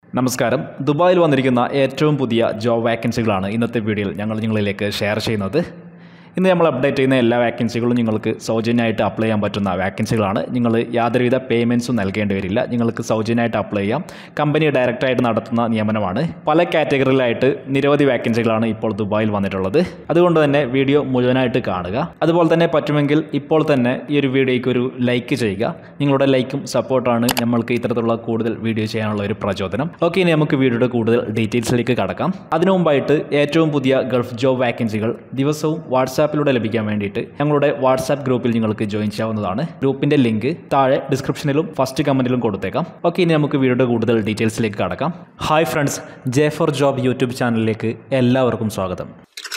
നമസ്കാരം ദുബായിൽ വന്നിരിക്കുന്ന ഏറ്റവും പുതിയ ജോബ് വാക്കൻസികളാണ് ഇന്നത്തെ വീഡിയോയിൽ ഞങ്ങൾ നിങ്ങളിലേക്ക് ഷെയർ ചെയ്യുന്നത് ഇന്ന് നമ്മൾ അപ്ഡേറ്റ് ചെയ്യുന്ന എല്ലാ വാക്കൻസികളും നിങ്ങൾക്ക് സൗജന്യമായിട്ട് അപ്ലൈ ചെയ്യാൻ പറ്റുന്ന വാക്കൻസികളാണ് നിങ്ങൾ യാതൊരുവിധ പേയ്മെൻറ്റ്സും നൽകേണ്ടി വരില്ല നിങ്ങൾക്ക് സൗജന്യമായിട്ട് അപ്ലൈ ചെയ്യാം കമ്പനി ഡയറക്റ്റായിട്ട് നടത്തുന്ന നിയമനമാണ് പല കാറ്റഗറിയിലായിട്ട് നിരവധി വാക്കൻസികളാണ് ഇപ്പോൾ ദുബായിൽ വന്നിട്ടുള്ളത് അതുകൊണ്ട് തന്നെ വീഡിയോ മുഴുവനായിട്ട് കാണുക അതുപോലെ തന്നെ പറ്റുമെങ്കിൽ ഇപ്പോൾ തന്നെ ഈ ഒരു വീഡിയോയ്ക്ക് ഒരു ലൈക്ക് ചെയ്യുക നിങ്ങളുടെ ലൈക്കും സപ്പോർട്ടാണ് നമ്മൾക്ക് ഇത്തരത്തിലുള്ള കൂടുതൽ വീഡിയോ ചെയ്യാനുള്ള ഒരു പ്രചോദനം ഓക്കെ ഇനി നമുക്ക് വീഡിയോയുടെ കൂടുതൽ ഡീറ്റെയിൽസിലേക്ക് കടക്കാം അതിനു മുമ്പായിട്ട് ഏറ്റവും പുതിയ ഗൾഫ് ജോബ് വാക്കൻസികൾ ദിവസവും വാട്സാപ്പിലൂടെ ലഭിക്കാൻ വേണ്ടിയിട്ട് ഞങ്ങളുടെ വാട്സാപ്പ് ഗ്രൂപ്പിൽ നിങ്ങൾക്ക് ജോയിൻ ചെയ്യാവുന്നതാണ് ഗ്രൂപ്പിന്റെ ലിങ്ക് താഴെ ഡിസ്ക്രിപ്ഷനിലും ഫസ്റ്റ് കമന്റിലും കൊടുത്തേക്കാം ഓക്കെ ഇനി നമുക്ക് വീഡിയോയുടെ കൂടുതൽ ഡീറ്റെയിൽസിലേക്ക് കടക്കാം hi friends J for job YouTube ചാനലിലേക്ക് എല്ലാവർക്കും സ്വാഗതം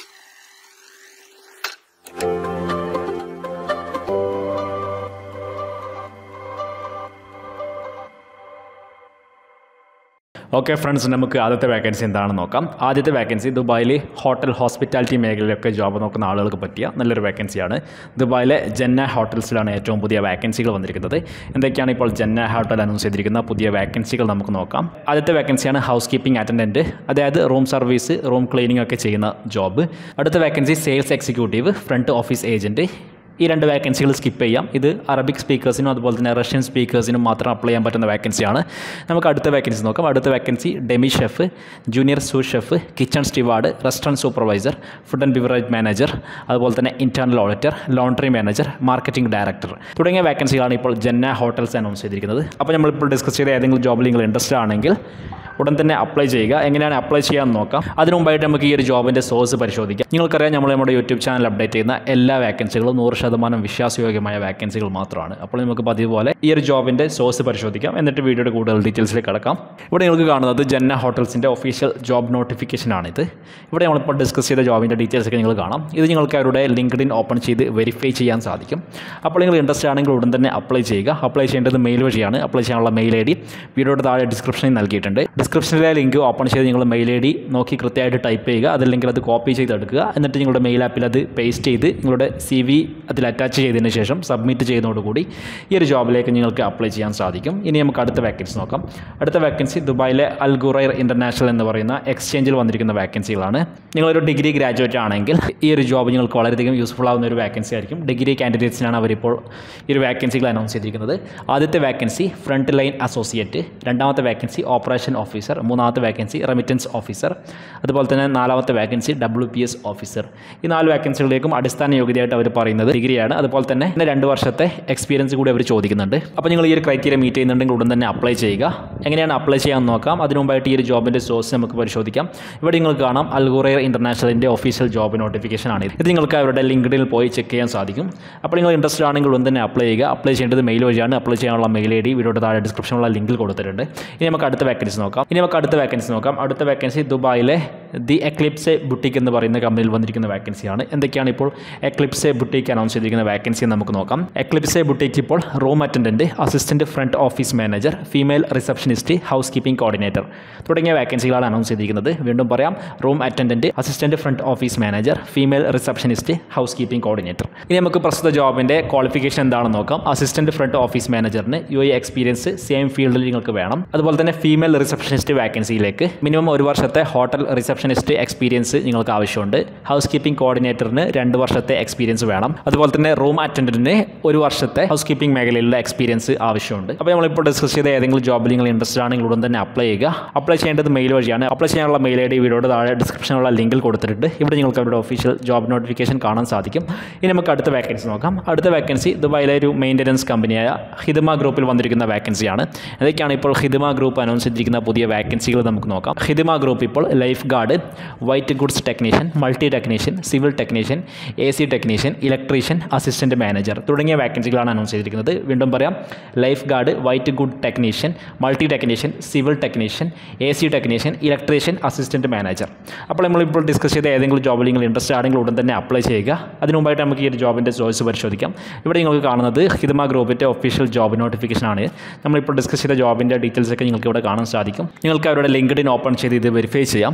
ഓക്കെ ഫ്രണ്ട്സ് നമുക്ക് ആദ്യത്തെ വേക്കൻസി എന്താണെന്ന് നോക്കാം ആദ്യത്തെ വേക്കൻസി ദുബായിൽ ഹോട്ടൽ ഹോസ്പിറ്റാലിറ്റി മേഖലയിലൊക്കെ ജോബ് നോക്കുന്ന ആളുകൾക്ക് പറ്റിയ നല്ലൊരു വേക്കൻസിയാണ് ദുബായിലെ ജന്ന ഹോട്ടൽസിലാണ് ഏറ്റവും പുതിയ വേക്കൻസികൾ വന്നിരിക്കുന്നത് എന്തൊക്കെയാണ് ഇപ്പോൾ ജന്ന ഹോട്ടൽ അനൗൺസ് ചെയ്തിരിക്കുന്ന പുതിയ വേക്കൻസികൾ നമുക്ക് നോക്കാം ആദ്യത്തെ വേക്കൻസിയാണ് ഹൗസ് കീപ്പിംഗ് അറ്റൻഡൻറ്റ് അതായത് റൂം സർവീസ് റൂം ക്ലീനിങ് ഒക്കെ ചെയ്യുന്ന ജോബ് അടുത്ത vacancy sales executive front office agent ഈ രണ്ട് വാക്കൻസികൾ സ്കിപ്പ് ചെയ്യാം ഇത് അറബിക് സ്പീക്കേഴ്സിനും അതുപോലെ തന്നെ റഷ്യൻ സ്പീക്കേഴ്സിനും മാത്രം അപ്ലൈ ചെയ്യാൻ പറ്റുന്ന വാക്കൻസിയാണ് നമുക്ക് അടുത്ത വാക്കൻസി നോക്കാം അടുത്ത vacancy demi chef junior sous chef kitchen steward restaurant supervisor food and beverage manager അതുപോലെ തന്നെ internal auditor laundry manager marketing director തുടങ്ങിയ വാക്കൻസികളാണ് ഇപ്പോൾ ജന്ന ഹോട്ടൽസ് അനൗൺസ് ചെയ്തിരിക്കുന്നത് അപ്പോൾ നമ്മളിപ്പോൾ ഡിസ്കസ് ചെയ്ത ഏതെങ്കിലും ജോബിൽ നിങ്ങൾ ഇൻട്രസ്റ്റ് ആണെങ്കിൽ ഉടൻ തന്നെ അപ്ലൈ ചെയ്യുക എങ്ങനെയാണ് അപ്ലൈ ചെയ്യാമെന്ന് നോക്കാം അതിനു മുമ്പായിട്ട് നമുക്ക് ഈ ഒരു ജോബിൻ്റെ സോഴ്സ് പരിശോധിക്കാം നിങ്ങൾക്കറിയാം നമ്മൾ നമ്മുടെ യൂട്യൂബ് ചാനൽ അപ്ഡേറ്റ് ചെയ്യുന്ന എല്ലാ വാക്കൻസികളും നൂറ് ശതമാനം വിശ്വാസയോഗ്യമായ വാക്കൻസികൾ മാത്രമാണ് അപ്പോൾ നമുക്ക് പതിവ് പോലെ ഈ ഒരു ജോബിൻ്റെ സോഴ്സ് പരിശോധിക്കാം എന്നിട്ട് വീഡിയോയുടെ കൂടുതൽ ഡീറ്റെയിൽസിലേക്ക് കടക്കാം ഇവിടെ നിങ്ങൾക്ക് കാണുന്നത് ജന്ന ഹോട്ടൽസിൻ്റെ ഒഫീഷ്യൽ ജോബ് നോട്ടിഫിക്കേഷൻ ആണിത് ഇവിടെ നമ്മളിപ്പോൾ ഡിസ്കസ് ചെയ്ത ജോബിൻ്റെ ഡീറ്റെയിൽസ് ഒക്കെ നിങ്ങൾ കാണാം ഇത് നിങ്ങൾക്ക് അവരുടെ ലിങ്ക്ഡ് ഇൻ ഓപ്പൺ ചെയ്ത് വെരിഫൈ ചെയ്യാൻ സാധിക്കും അപ്പോൾ നിങ്ങൾ ഇൻട്രസ്റ്റ് ആണെങ്കിൽ ഉടൻ തന്നെ അപ്ലൈ ചെയ്യുക അപ്ലൈ ചെയ്യേണ്ടത് മെയിൽ വഴിയാണ് അപ്ലൈ ചെയ്യാനുള്ള മെയിൽ ഐ ഡി വീഡിയോയുടെ താഴെ ഡിസ്ക്രിപ്ഷനിൽ നൽകിയിട്ടുണ്ട് ഡിസ്ക്രിപ്ഷനിലെ ലിങ്ക് ഓപ്പൺ ചെയ്ത് നിങ്ങൾ മെയിൽ ഐ ഡി നോക്കി കൃത്യമായിട്ട് ടൈപ്പ് ചെയ്യുക അതല്ലെങ്കിൽ അത് കോപ്പി ചെയ്തെടുക്കുക എന്നിട്ട് നിങ്ങളുടെ മെയിൽ ആപ്പിൽ അത് പേസ്റ്റ് ചെയ്ത് നിങ്ങളുടെ സി വി അതിൽ അറ്റാച്ച് ചെയ്തതിന് ശേഷം സബ്മിറ്റ് ചെയ്യുന്നതോടുകൂടി ഈ ഒരു ജോബിലേക്ക് നിങ്ങൾക്ക് അപ്ലൈ ചെയ്യാൻ സാധിക്കും ഇനി നമുക്ക് അടുത്ത വാക്കൻസി നോക്കാം അടുത്ത വാക്കൻസി ദുബായിലെ അൽ ഗുറൈർ ഇൻ്റർനാഷണൽ എന്ന് പറയുന്ന എക്സ്ചേഞ്ചിൽ വന്നിരിക്കുന്ന വാക്കൻസികളാണ് നിങ്ങളൊരു ഡിഗ്രി ഗ്രാജുവേറ്റ് ആണെങ്കിൽ ഈ ഒരു ജോബ് നിങ്ങൾക്ക് വളരെയധികം യൂസ്ഫുൾ ആവുന്ന ഒരു വാക്കൻസി ആയിരിക്കും ഡിഗ്രി കാൻഡിഡേറ്റ്സിനാണ് അവരിപ്പോൾ ഈ ഒരു വാക്കൻസികൾ അനൗൺസ് ചെയ്തിരിക്കുന്നത് ആദ്യത്തെ വാക്കൻസി ഫ്രണ്ട് ലൈൻ അസോസിയേറ്റ് രണ്ടാമത്തെ വാക്കൻസി ഓപ്പറേഷൻ ഓഫീസർ മൂന്നാമത്തെ വാക്കൻസി റെമിറ്റൻസ് ഓഫീസർ അതുപോലെ തന്നെ നാലാമത്തെ vacancy W P S officer ഈ നാല് വാക്കൻസികളിലേക്കും അടിസ്ഥാന യോഗ്യതയായിട്ട് അവർ പറയുന്നത് ഡിഗ്രിയാണ് അതുപോലെ തന്നെ പിന്നെ രണ്ട് വർഷത്തെ എക്സ്പീരിയൻസ് കൂടി അവർ ചോദിക്കുന്നുണ്ട് അപ്പോൾ നിങ്ങൾ ഈ ഒരു ക്രൈറ്റീരിയ മീറ്റ് ചെയ്യുന്നുണ്ടെങ്കിൽ ഉടൻ തന്നെ അപ്ലൈ ചെയ്യുക എങ്ങനെയാണ് അപ്ലൈ ചെയ്യാൻ നോക്കാം അതിനു മുമ്പായിട്ട് ഈ ഒരു ജോബിൻ്റെ സോഴ്സ് നമുക്ക് പരിശോധിക്കാം ഇവിടെ നിങ്ങൾക്ക് കാണാം അൽഗുറയർ ഇൻ്റർനാഷണലിൻ്റെ ഒഫീഷ്യൽ ജോബ് നോട്ടിഫിക്കേഷൻ ആണ് ഇത് നിങ്ങൾക്ക് അവരുടെ ലിങ്ക്ഡിൽ പോയി ചെക്ക് ചെയ്യാൻ സാധിക്കും അപ്പോൾ നിങ്ങൾ ഇൻട്രസ്റ്റഡ് ആണെങ്കിൽ ഉടൻ തന്നെ അപ്ലൈ ചെയ്യുക അപ്ലൈ ചെയ്യേണ്ടത് മെയിൽ വഴിയാണ് അപ്ലൈ ചെയ്യാനുള്ള മെയിൽ ഐ ഡി വീഡിയോയുടെ താഴെ ഡിസ്ക്രിപ്ഷനുള്ള ലിങ്കിൽ കൊടുത്തിട്ടുണ്ട് ഇനി നമുക്ക് അടുത്ത വാക്കൻസി നോക്കാം ഇനി നമുക്ക് അടുത്ത വാക്കൻസി നോക്കാം അടുത്ത വാക്കൻസി ദുബായിലെ ദി എക്ലിപ്സെ ബുട്ടിക് എന്ന് പറയുന്ന കമ്പനിയിൽ വന്നിരിക്കുന്ന വാക്കൻസിയാണ് എന്തൊക്കെയാണ് ഇപ്പോൾ എക്ലിപ്സെ ബുട്ടിക് അനൗൺസ് ചെയ്തിരിക്കുന്ന വാക്കൻസി എന്ന് നമുക്ക് നോക്കാം എക്ലിപ്സെ ബുട്ടിക്ക് ഇപ്പോൾ room attendant assistant front office manager female receptionist housekeeping coordinator തുടങ്ങിയ വാക്കൻസികളാണ് അനൗൺസ് ചെയ്തിരിക്കുന്നത് വീണ്ടും പറയാം room attendant assistant front office manager female receptionist housekeeping coordinator ഇനി നമുക്ക് പ്രസ്തുത ജോബിൻ്റെ ക്വാളിഫിക്കേഷൻ എന്താണെന്ന് നോക്കാം അസിസ്റ്റൻറ്റ് ഫ്രണ്ട് ഓഫീസ് മാനേജറിന് യു ഐ എക്സ്പീരിയൻസ് സെയിം ഫീൽഡിൽ നിങ്ങൾക്ക് വേണം അതുപോലെ തന്നെ ഫീമെയിൽ റിസപ്ഷനിസ്റ്റ് വാക്കൻസിയിലേക്ക് മിനിമം ഒരു വർഷത്തെ ഹോട്ടൽ റിസപ്ഷനിസ്റ്റ് എക്സ്പീരിയൻസ് നിങ്ങൾക്ക് ആവശ്യമുണ്ട് ഹൗസ് കീപ്പിംഗ് കോർഡിനേറ്ററിന് രണ്ട് വർഷത്തെ എക്സ്പീരിയൻസ് വേണം അതുപോലെ തന്നെ റൂം അറ്റൻഡൻറ്റിന് ഒരു വർഷത്തെ ഹൗസ് കീപ്പിംഗ് മേഖലയിലുള്ള എക്സ്പീരിയൻസ് ആവശ്യമുണ്ട് അപ്പോൾ നമ്മളിപ്പോൾ ഡിസ്കസ് ചെയ്ത ഏതെങ്കിലും ജോബിൽ നിങ്ങൾ ഇൻട്രസ്റ്റ് ആണെങ്കിൽ ഉടൻ തന്നെ അപ്ലൈ ചെയ്യുക അപ്ലൈ ചെയ്യേണ്ടത് മെയിൽ വഴിയാണ് അപ്ലൈ ചെയ്യാനുള്ള മെയിൽ ഐ ഡി വീഡിയോയുടെ താഴെ ഡിസ്ക്രിപ്ഷനുള്ള ലിങ്കിൽ കൊടുത്തിട്ടുണ്ട് ഇവിടെ നിങ്ങൾക്ക് അവരുടെ ഒഫീഷ്യൽ ജോബ് നോട്ടിഫിക്കേഷൻ കാണാൻ സാധിക്കും ഇനി നമുക്ക് അടുത്ത വാക്കൻസി നോക്കാം അടുത്ത വാക്കൻസി ദുബായിലെ ഒരു മെയിൻ്റനൻസ് കമ്പനിയായ ഹിദമ ഗ്രൂപ്പിൽ വന്നിരിക്കുന്ന വാക്കൻസിയാണ് ഇതൊക്കെയാണ് ഇപ്പോൾ ഹിദമ ഗ്രൂപ്പ് അനൗൺസ് ചെയ്തിരിക്കുന്ന പുതിയ വാക്കൻസികൾ നമുക്ക് നോക്കാം ഹിദമ ഗ്രൂപ്പ് ഇപ്പോൾ lifeguard white goods technician multi technician civil technician A C technician electrician assistant manager തുടങ്ങിയ വാക്കൻസികളാണ് അനൗൺസ് ചെയ്തിരിക്കുന്നത് വീണ്ടും പറയാം lifeguard white good technician multi technician civil technician A C technician electrician assistant manager അപ്പോൾ നമ്മളിപ്പോൾ discuss ചെയ്ത ഏതെങ്കിലും ജോബിൽ നിങ്ങൾ ഇൻട്രസ്റ്റ് ആണെങ്കിൽ ഉടൻ തന്നെ അപ്ലൈ ചെയ്യുക അതിന് മുമ്പായിട്ട് നമുക്ക് ഈ ഒരു ജോബിൻ്റെ ചോയ്സ് പരിശോധിക്കാം ഇവിടെ നിങ്ങൾക്ക് കാണുന്നത് ഹിദമ ഗ്രൂപ്പിൻ്റെ ഒഫീഷ്യൽ ജോബ് നോട്ടിഫിക്കേഷൻ ആണ് നമ്മളിപ്പോൾ ഡിസ്കസ് ചെയ്ത ജോബിൻ്റെ ഡീറ്റെയിൽസ് ഒക്കെ നിങ്ങൾക്ക് ഇവിടെ കാണാൻ സാധിക്കും നിങ്ങൾക്ക് അവരുടെ ലിങ്ക്ഡിൻ ഓപ്പൺ ചെയ്ത് ഇത് വെരിഫൈ ചെയ്യാം അപ്പോൾ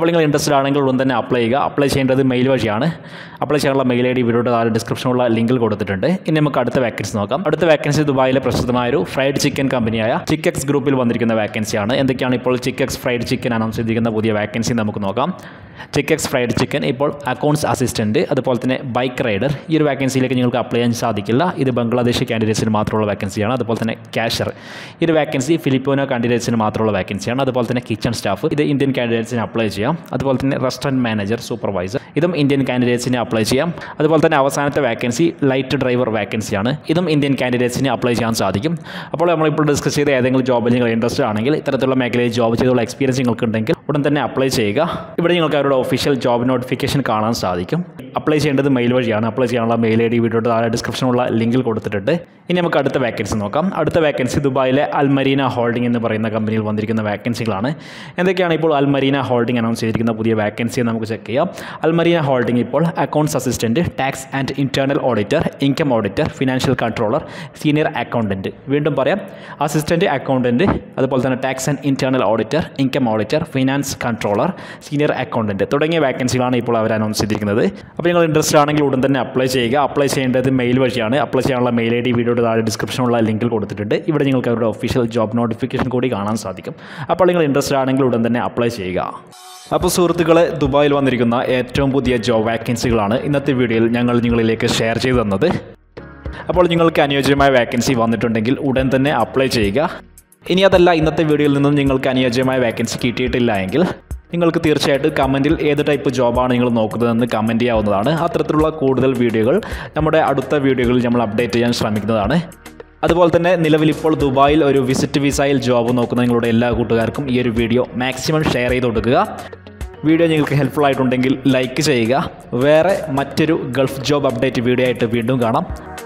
നിങ്ങൾ ഇൻട്രസ്റ്റഡ് ആണെങ്കിൽ ഉടൻ തന്നെ അപ്ലൈ ചെയ്യുക അപ്ലൈ ചെയ്യേണ്ടത് മെയിൽ വഴിയാണ് അപ്ലൈ ചെയ്യാനുള്ള മെയിൽ ഐ ഡി വീഡിയോയുടെ താഴെ ഡിസ്ക്രിപ്ഷനുള്ള ലിങ്കിൽ കൊടുത്തിട്ടുണ്ട് ഇനി നമുക്ക് അടുത്ത വാക്കൻസി നോക്കാം അടുത്ത വാക്കൻസി ദുബായിലെ പ്രസിദ്ധമായ ഒരു ഫ്രൈഡ് ചിക്കൻ കമ്പനിയായ ചിക്കക്സ് ഗ്രൂപ്പിൽ വന്നിരിക്കുന്ന വാക്കൻസിയാണ് എന്തൊക്കെയാണ് ഇപ്പോൾ ചിക്കക്സ് ഫ്രൈഡ് ചിക്കൻ അനൗൺസ് ചെയ്തിരിക്കുന്ന പുതിയ വാക്കൻസി നമുക്ക് നോക്കാം ചിക്കക്സ് ഫ്രൈഡ് ചിക്കൻ ഇപ്പോൾ അക്കൗണ്ട്സ് അസിസ്റ്റൻറ്റ് അതുപോലെ തന്നെ ബൈക്ക് റൈഡർ ഈ ഒരു വാക്കൻസിയിലേക്ക് നിങ്ങൾക്ക് അപ്ലൈ ചെയ്യാൻ സാധിക്കില്ല ഇത് ബംഗ്ലാദേശ് കാൻഡിഡേറ്റ്സിന് മാത്രമുള്ള വാക്കൻസിയാണ് അതുപോലെ തന്നെ ക്യാഷർ ഈ ഒരു വാക്കൻസി ഫിലിപ്പോനോ കാൻഡിഡേറ്റ്സിന് മാത്രമുള്ള വാക്കൻസിയാണ് അതുപോലെ തന്നെ കിച്ചൺ സ്റ്റാഫ് ഇത് ഇന്ത്യൻ കാൻഡിഡേറ്റ്സിന് അപ്ലൈ ചെയ്യാം അതുപോലെ തന്നെ റെസ്റ്റോറൻറ്റ് മാനേജർ സൂപ്പർവൈസർ ഇതും ഇന്ത്യൻ കാൻഡിഡേറ്റ്സിന് അപ്ലൈ ചെയ്യാം അതുപോലെ തന്നെ അവസാനത്തെ വാക്കൻസി ലൈറ്റ് ഡ്രൈവർ വാക്കൻസിയാണ് ഇതും ഇന്ത്യൻ കാൻഡിഡേറ്റ്സിന് അപ്ലൈ ചെയ്യാൻ സാധിക്കും അപ്പോൾ നമ്മളിപ്പോൾ ഡിസ്കസ് ചെയ്ത ഏതെങ്കിലും ജോബിൽ നിങ്ങൾ ഇൻട്രസ്റ്റ് ആണെങ്കിൽ ഇത്തരത്തിലുള്ള മേഖലയിൽ ജോബ് ചെയ്തുള്ള എക്സ്പീരിയൻസ് നിങ്ങൾക്ക് ഉണ്ടെങ്കിൽ ഉടൻ തന്നെ അപ്ലൈ ചെയ്യുക ഇവിടെ നിങ്ങൾക്ക് അവരുടെ ഒഫീഷ്യൽ ജോബ് നോട്ടിഫിക്കേഷൻ കാണാൻ സാധിക്കും അപ്ലൈ ചെയ്യേണ്ടത് മെയിൽ വഴിയാണ് അപ്ലൈ ചെയ്യാനുള്ള മെയിൽ ഐ ഡി വീഡിയോയുടെ താഴെ ഡിസ്ക്രിപ്ഷനുള്ള ലിങ്കിൽ കൊടുത്തിട്ടുണ്ട് ഇനി നമുക്ക് അടുത്ത വാക്കൻസി നോക്കാം അടുത്ത വാക്കൻസി ദുബായിലെ അൽമരീന ഹോൾഡിംഗ് എന്ന് പറയുന്ന കമ്പനിയിൽ വന്നിരിക്കുന്ന വാക്കൻസികളാണ് എന്തൊക്കെയാണ് ഇപ്പോൾ അൽമരീന ഹോൾഡിംഗ് അനൗൺസ് ചെയ്തിരിക്കുന്ന പുതിയ വാക്കൻസി നമുക്ക് ചെക്ക് ചെയ്യാം അൽമരീന ഹോൾഡിംഗ് ഇപ്പോൾ accounts assistant tax and internal auditor income auditor financial controller senior accountant വീണ്ടും പറയാം അസിസ്റ്റൻറ്റ് അക്കൗണ്ടൻറ്റ് അതുപോലെ തന്നെ tax and internal auditor income auditor finance controller senior accountant തുടങ്ങിയ വാക്കൻസികളാണ് ഇപ്പോൾ അവർ അനൗൺസ് ചെയ്തിരിക്കുന്നത് അപ്പോൾ നിങ്ങൾ ഇൻട്രസ്റ്റ് ആണെങ്കിൽ ഉടൻ തന്നെ അപ്ലൈ ചെയ്യുക അപ്ലൈ ചെയ്യേണ്ടത് മെയിൽ വഴിയാണ് അപ്ലൈ ചെയ്യാനുള്ള മെയിൽ ഐ ഡി വീഡിയോയുടെ താഴെ ഡിസ്ക്രിപ്ഷനുള്ള ലിങ്കിൽ കൊടുത്തിട്ടുണ്ട് ഇവിടെ നിങ്ങൾക്ക് അവരുടെ ഒഫീഷ്യൽ ജോബ് നോട്ടിഫിക്കേഷൻ കൂടി കാണാൻ സാധിക്കും അപ്പോൾ നിങ്ങൾ ഇൻട്രസ്റ്റ് ആണെങ്കിൽ ഉടൻ തന്നെ അപ്ലൈ ചെയ്യുക അപ്പോൾ സുഹൃത്തുക്കളെ ദുബായിൽ വന്നിരിക്കുന്ന ഏറ്റവും പുതിയ ജോബ് വാക്കൻസികളാണ് ഇന്നത്തെ വീഡിയോയിൽ ഞങ്ങൾ നിങ്ങളിലേക്ക് ഷെയർ ചെയ്തു തന്നത് അപ്പോൾ നിങ്ങൾക്ക് അനുയോജ്യമായ വാക്കൻസി വന്നിട്ടുണ്ടെങ്കിൽ ഉടൻ തന്നെ അപ്ലൈ ചെയ്യുക ഇനി അതല്ല ഇന്നത്തെ വീഡിയോയിൽ നിന്നും നിങ്ങൾക്ക് അനുയോജ്യമായ വാക്കൻസി കിട്ടിയിട്ടില്ല എങ്കിൽ നിങ്ങൾക്ക് തീർച്ചയായിട്ടും കമൻറ്റിൽ ഏത് ടൈപ്പ് ജോബാണ് നിങ്ങൾ നോക്കുന്നതെന്ന് കമൻറ്റ് ചെയ്യാവുന്നതാണ് അത്തരത്തിലുള്ള കൂടുതൽ വീഡിയോകൾ നമ്മുടെ അടുത്ത വീഡിയോകളിൽ നമ്മൾ അപ്ഡേറ്റ് ചെയ്യാൻ ശ്രമിക്കുന്നതാണ് അതുപോലെ തന്നെ നിലവിൽ ഇപ്പോൾ ദുബായിൽ ഒരു വിസിറ്റ് വിസയിൽ ജോബ് നോക്കുന്ന നിങ്ങളുടെ എല്ലാ കൂട്ടുകാർക്കും ഈ ഒരു വീഡിയോ മാക്സിമം ഷെയർ ചെയ്ത് കൊടുക്കുക വീഡിയോ നിങ്ങൾക്ക് ഹെൽപ്ഫുൾ ആയിട്ടുണ്ടെങ്കിൽ ലൈക്ക് ചെയ്യുക വേറെ മറ്റൊരു ഗൾഫ് ജോബ് അപ്ഡേറ്റ് വീഡിയോ ആയിട്ട് വീണ്ടും കാണാം